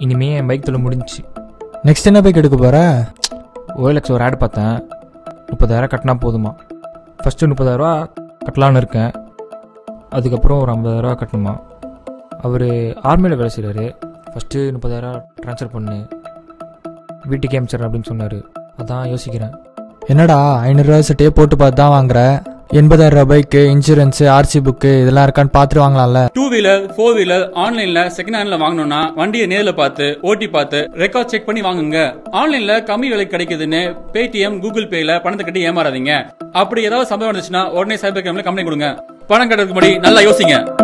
இனிமே என் பைக் தொழில் முடிஞ்சுச்சு நெக்ஸ்ட் என்ன பைக் எடுக்க போற ஓஎல்எக்ஸ் ஒரு ஆட் பார்த்தேன் முப்பதாயிரம் கட்டினா போதுமா ஃபஸ்ட்டு முப்பதாயிரரூவா கட்டலான்னு இருக்கேன் அதுக்கப்புறம் ஒரு ஐம்பதாயிரரூவா கட்டணுமா அவர் ஆர்மியில் வேலை செய்கிறாரு ஃபஸ்ட்டு முப்பதாயிரரூவா ட்ரான்ஸ்ஃபர் பண்ணு வீட்டுக்கே அமிச்சிடுறேன் அப்படின்னு சொன்னார் அதான் யோசிக்கிறேன் என்னடா ஐநூறுரூவா செட்டே போட்டு பார்த்து தான் வாங்குற எண்பதாயிரம் ரூபாய் பைக்கு இன்சூரன்ஸ் ஆர்சி புக்கு இதெல்லாம் இருக்கான்னு பார்த்துட்டு வாங்கலாம்ல டூ வீலர் ஃபோர் வீலர் ஆன்லைன்ல செகண்ட் ஹேண்ட்ல வாங்கணும்னா வண்டியை நேர்ல பார்த்து ஓட்டி பார்த்து ரெக்கார்ட் செக் பண்ணி வாங்குங்க ஆன்லைன்ல கம்மி விலை கிடைக்குதுன்னு பேடிஎம் கூகுள் பேல பணத்தை கட்டி ஏமாறாதீங்க அப்படி ஏதாவது சம்பவம் இருந்துச்சுன்னா உடனே சைபர் கிரைம்ல கம்ப்ளைண்ட் கொடுங்க பணம் கட்டுறதுக்கு முன்னாடி நல்லா யோசிங்க